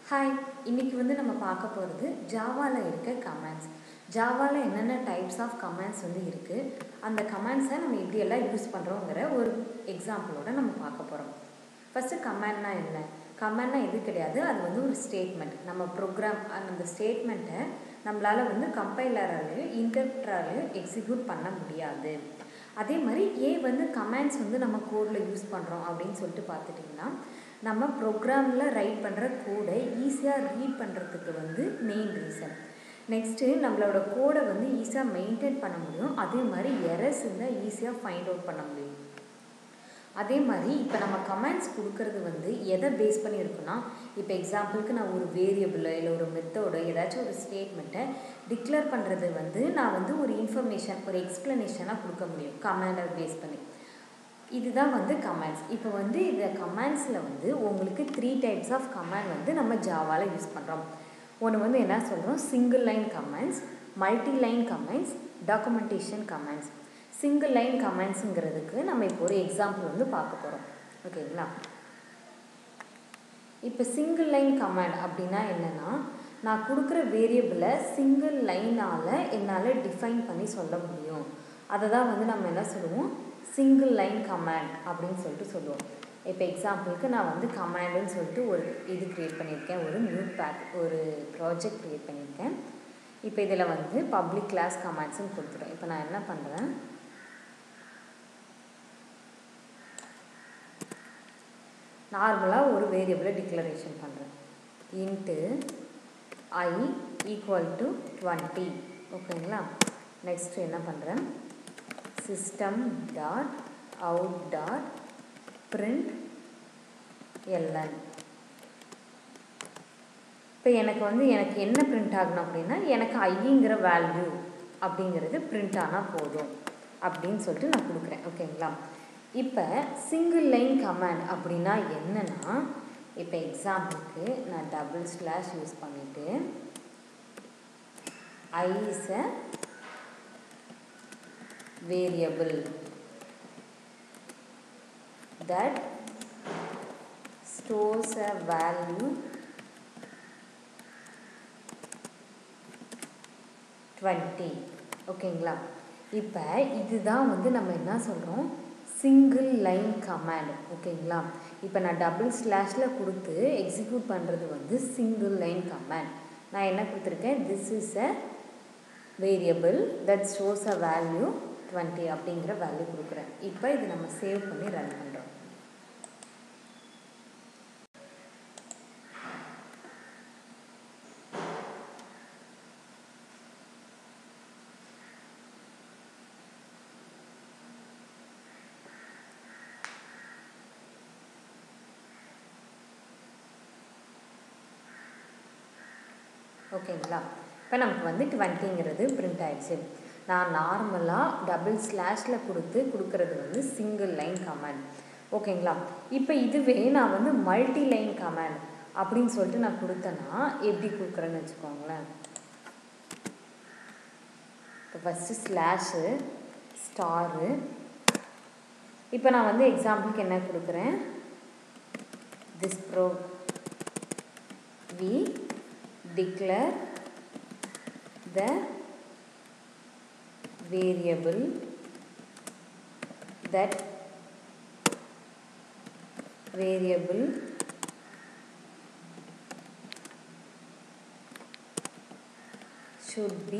hi இன்னைக்கு வந்து நம்ம பார்க்க போகிறது ஜாவாவில் இருக்க கமெண்ட்ஸ் ஜாவாவில் என்னென்ன டைப்ஸ் ஆஃப் கமெண்ட்ஸ் வந்து இருக்குது அந்த கமெண்ட்ஸை நம்ம எப்படியெல்லாம் யூஸ் பண்ணுறோங்கிற ஒரு எக்ஸாம்பிளோட நம்ம பார்க்க போகிறோம் ஃபஸ்ட்டு கமெண்ட்னா என்ன கமெண்ட்னா எது கிடையாது அது வந்து ஒரு ஸ்டேட்மெண்ட் நம்ம ப்ரோக்ராம் அந்த ஸ்டேட்மெண்ட்டை நம்மளால் வந்து கம்பைலராலையும் இன்டர்ப்டராலையும் எக்ஸிக்யூட் பண்ண முடியாது அதே மாதிரி ஏ வந்து கமெண்ட்ஸ் வந்து நம்ம கோடில் யூஸ் பண்ணுறோம் அப்படின்னு சொல்லிட்டு பார்த்துட்டிங்கன்னா நம்ம ப்ரோக்ராமில் ரைட் பண்ணுற கோடை ஈஸியாக ரீட் பண்ணுறதுக்கு வந்து மெயின் ரீசன் நெக்ஸ்ட்டு நம்மளோட கோடை வந்து ஈஸியாக மெயின்டைன் பண்ண முடியும் அதே மாதிரி எரர்ஸ் இருந்தால் ஈஸியாக ஃபைண்ட் அவுட் பண்ண முடியும் அதே மாதிரி இப்போ நம்ம கமெண்ட்ஸ் கொடுக்கறது வந்து எதை பேஸ் பண்ணி இருக்குன்னா இப்போ எக்ஸாம்பிளுக்கு நான் ஒரு வேரியபிளோ இல்லை ஒரு மெத்தடோ ஏதாச்சும் ஒரு ஸ்டேட்மெண்ட்டை டிக்ளேர் பண்ணுறது வந்து நான் வந்து ஒரு இன்ஃபர்மேஷன் ஒரு எக்ஸ்ப்ளனேஷனாக கொடுக்க முடியும் கமெண்டை பேஸ் பண்ணி இதுதான் வந்து கமெண்ட்ஸ் இப்போ வந்து இந்த கமெண்ட்ஸில் வந்து உங்களுக்கு த்ரீ டைப்ஸ் ஆஃப் கமெண்ட் வந்து நம்ம ஜாவாவில் யூஸ் பண்ணுறோம் ஒன்று வந்து என்ன சொல்கிறோம் single line comments multi line comments documentation comments single line கமெண்ட்ஸுங்கிறதுக்கு நம்ம இப்போ ஒரு எக்ஸாம்பிள் வந்து பார்க்க போகிறோம் ஓகேங்களா இப்போ சிங்கிள் லைன் கமெண்ட் அப்படின்னா என்னென்னா நான் கொடுக்குற வேரியபிளை சிங்கிள் லைனால் என்னால் டிஃபைன் பண்ணி சொல்ல முடியும் அதை தான் வந்து நம்ம என்ன சொல்லுவோம் சிங்கிள் லைன் கமாண்ட் அப்படின்னு சொல்லிட்டு சொல்லுவோம் இப்போ எக்ஸாம்பிளுக்கு நான் வந்து கமாண்டுன்னு சொல்லிட்டு ஒரு இது க்ரியேட் பண்ணியிருக்கேன் ஒரு நியூ பேக் ஒரு ப்ராஜெக்ட் க்ரியேட் பண்ணியிருக்கேன் இப்போ இதில் வந்து பப்ளிக் கிளாஸ் கமாண்ட்ஸ்னு கொடுத்துட்டோம் இப்போ நான் என்ன பண்ணுறேன் நார்மலாக ஒரு வேரியபிளை டிக்ளரேஷன் பண்ணுறேன் int I equal to twenty ஓகேங்களா நெக்ஸ்ட்டு என்ன பண்ணுறேன் system dot out dot print ln இப்போ எனக்கு வந்து எனக்கு என்ன பிரிண்ட் ஆகணும் அப்படின்னா எனக்கு ஐங்கிற வேல்யூ அப்படிங்கிறது பிரிண்ட் ஆனால் போதும் அப்படின்னு சொல்லிட்டு நான் கொடுக்குறேன் ஓகேங்களா இப்போ சிங்கிள் லைன் கமாண்ட் அப்படின்னா என்னன்னா இப்போ எக்ஸாம்பிளுக்கு நான் டபுள் ஸ்லாஷ் யூஸ் பண்ணிவிட்டு I is a variable that stores a value 20 ஓகேங்களா இப்போ இதுதான் வந்து நம்ம என்ன சொல்கிறோம் சிங்கிள் லைன் கமாண்ட் ஓகேங்களா இப்போ நான் டபுள் ஸ்லாஷில் கொடுத்து எக்ஸிக்யூட் பண்ணுறது வந்து சிங்கிள் லைன் கமாண்ட் நான் என்ன கொடுத்துருக்கேன் this is a variable that stores a value twenty அப்படிங்கிற வேல்யூ கொடுக்குறேன் இப்போ இது நம்ம சேவ் பண்ணி ரன் பண்ணுறோம் ஓகேங்களா இப்போ நமக்கு வந்து டுவெண்ட்டிங்கிறது பிரிண்ட் ஆயிடுச்சு நான் நார்மலாக டபுள் ஸ்லாஷில் கொடுத்து கொடுக்கறது வந்து சிங்கிள் லைன் கமாண்ட் ஓகேங்களா இப்போ இதுவே நான் வந்து மல்டி லைன் கமாண்ட் அப்படின்னு சொல்லிட்டு நான் கொடுத்தேன்னா எப்படி கொடுக்குறேன்னு வச்சுக்கோங்களேன் இப்போ ஃபஸ்ட்டு ஸ்லாஷு ஸ்டாரு இப்போ நான் வந்து எக்ஸாம்பிளுக்கு என்ன கொடுக்குறேன் this pro we declare the variable that variable should be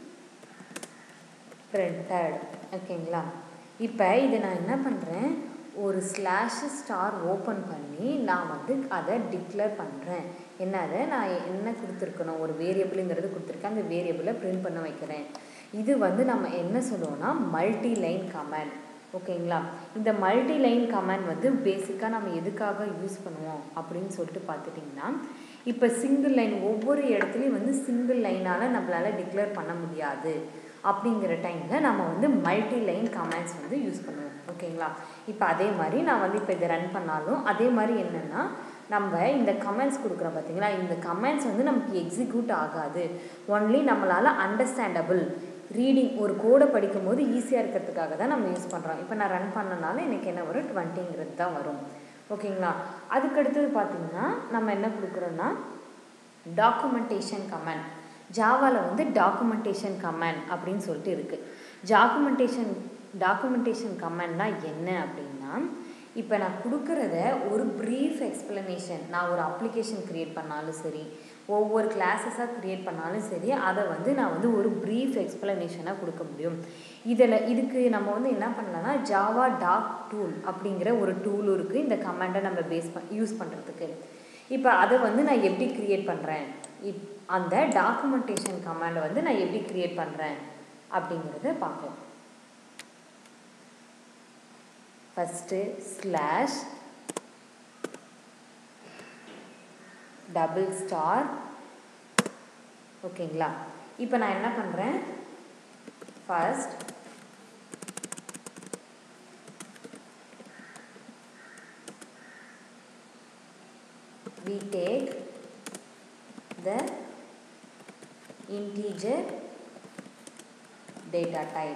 printed ஓகேங்களா இப்போ இதை நான் என்ன பண்ணுறேன் ஒரு ஸ்லாஷ் ஸ்டார் ஓப்பன் பண்ணி நான் வந்து அதை டிக்ளேர் பண்ணுறேன் என்ன அதை நான் என்ன கொடுத்துருக்கணும் ஒரு வேரியபிளுங்கிறது கொடுத்துருக்கேன் அந்த வேரியபிளை பிரிண்ட் பண்ண வைக்கிறேன் இது வந்து நம்ம என்ன சொல்லுவோம்னா மல்டி லைன் கமாண்ட் ஓகேங்களா இந்த மல்டி லைன் கமாண்ட் வந்து பேசிக்காக நம்ம எதுக்காக யூஸ் பண்ணுவோம் அப்படின்னு சொல்லிட்டு பார்த்துட்டிங்கன்னா இப்போ சிங்கிள் லைன் ஒவ்வொரு இடத்துலையும் வந்து சிங்கிள் லைனால் நம்மளால் டிக்ளேர் பண்ண முடியாது அப்படிங்கிற டைமில் நம்ம வந்து மல்டி லைன் கமெண்ட்ஸ் வந்து யூஸ் பண்ணுவோம் ஓகேங்களா இப்போ அதே மாதிரி நான் வந்து இப்போ இதை ரன் பண்ணாலும் அதே மாதிரி என்னென்னா நம்ம இந்த கமெண்ட்ஸ் கொடுக்குறோம் பார்த்தீங்களா இந்த கமெண்ட்ஸ் வந்து நமக்கு எக்ஸிக்யூட் ஆகாது ஒன்லி நம்மளால் அண்டர்ஸ்டாண்டபிள் ரீடிங் ஒரு கோடை படிக்கும் போது ஈஸியாக இருக்கிறதுக்காக தான் நம்ம யூஸ் பண்ணுறோம் இப்போ நான் ரன் பண்ணனால எனக்கு என்ன வரும் டுவெண்ட்டிங்கிறது தான் வரும் ஓகேங்களா அதுக்கு அடுத்தது பார்த்தீங்கன்னா நம்ம என்ன கொடுக்குறோன்னா டாக்குமெண்டேஷன் கமெண்ட் ஜாவாவில் வந்து டாக்குமெண்டேஷன் கமெண்ட் அப்படின்னு சொல்லிட்டு இருக்குது டாக்குமெண்டேஷன் டாக்குமெண்டேஷன் கமெண்ட்னா என்ன அப்படின்னா இப்போ நான் கொடுக்குறத ஒரு ப்ரீஃப் எக்ஸ்ப்ளனேஷன் நான் ஒரு அப்ளிகேஷன் க்ரியேட் பண்ணாலும் சரி ஒவ்வொரு கிளாஸஸாக க்ரியேட் பண்ணாலும் சரி அதை வந்து நான் வந்து ஒரு ப்ரீஃப் எக்ஸ்ப்ளனேஷனாக கொடுக்க முடியும் இதில் இதுக்கு நம்ம வந்து என்ன பண்ணலாம்னா ஜாவா டாக் டூல் அப்படிங்கிற ஒரு டூல் இருக்குது இந்த கமெண்டை நம்ம பேஸ் பண் யூஸ் பண்ணுறதுக்கு இப்போ அதை வந்து நான் எப்படி க்ரியேட் பண்ணுறேன் இப் அந்த டாக்குமெண்டேஷன் கமாண்டை வந்து நான் எப்படி க்ரியேட் பண்ணுறேன் அப்படிங்கிறத பார்க்கலாம் ஃபஸ்ட்டு ஸ்லாஷ் டபுள் ஸ்டார் ஓகேங்களா இப்போ நான் என்ன பண்ணுறேன் first we take the integer data type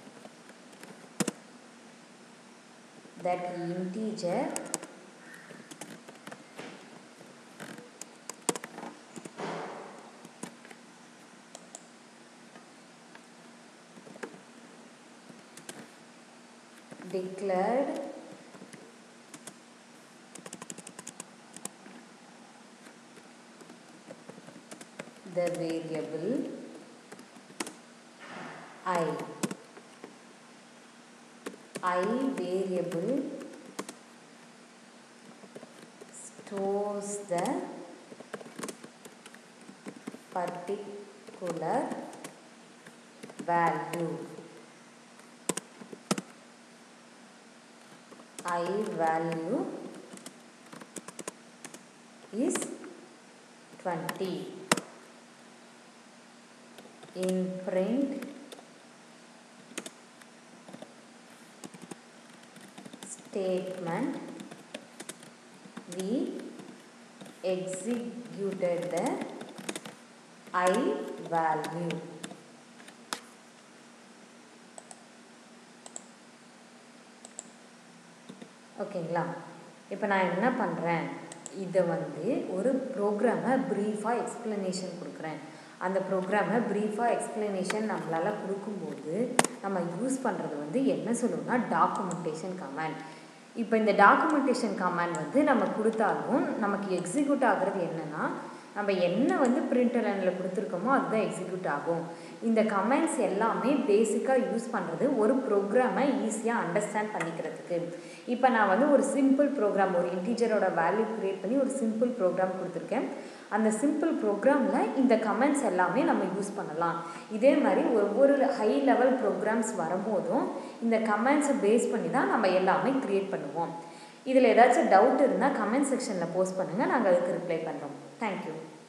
that integer declared the variable i i variable stores the particular value i value is 20 in print statement we executed the i value ஓகேங்களா இப்போ நான் என்ன பண்ணுறேன் இதை வந்து ஒரு ப்ரோக்ராமை ப்ரீஃபாக எக்ஸ்ப்ளனேஷன் கொடுக்குறேன் அந்த ப்ரோக்ராமை ப்ரீஃபாக எக்ஸ்ப்ளனேஷன் நம்மளால் கொடுக்கும்போது நம்ம யூஸ் பண்ணுறது வந்து என்ன சொல்லுவோம்னா டாக்குமெண்டேஷன் கமாண்ட் இப்போ இந்த டாக்குமெண்டேஷன் கமாண்ட் வந்து நம்ம கொடுத்தாலும் நமக்கு எக்ஸிக்யூட் ஆகிறது என்னென்னா நம்ம என்ன வந்து பிரிண்டர் லைனில் கொடுத்துருக்கோமோ அதுதான் எக்ஸிக்யூட் ஆகும் இந்த கமெண்ட்ஸ் எல்லாமே பேசிக்காக யூஸ் பண்ணுறது ஒரு ப்ரோக்ராமை ஈஸியாக அண்டர்ஸ்டாண்ட் பண்ணிக்கிறதுக்கு இப்போ நான் வந்து ஒரு சிம்பிள் ப்ரோக்ராம் ஒரு இன்டீஜரோட வேல்யூ க்ரியேட் பண்ணி ஒரு சிம்பிள் ப்ரோக்ராம் கொடுத்துருக்கேன் அந்த சிம்பிள் ப்ரோக்ராமில் இந்த கமெண்ட்ஸ் எல்லாமே நம்ம யூஸ் பண்ணலாம் இதே மாதிரி ஒவ்வொரு ஹை லெவல் ப்ரோக்ராம்ஸ் வரும்போதும் இந்த கமெண்ட்ஸை பேஸ் பண்ணி தான் நம்ம எல்லாமே க்ரியேட் பண்ணுவோம் இதில் ஏதாச்சும் டவுட் இருந்தால் கமெண்ட் செக்ஷனில் போஸ்ட் பண்ணுங்கள் நாங்கள் அதுக்கு ரிப்ளை பண்ணுறோம் தேங்க்யூ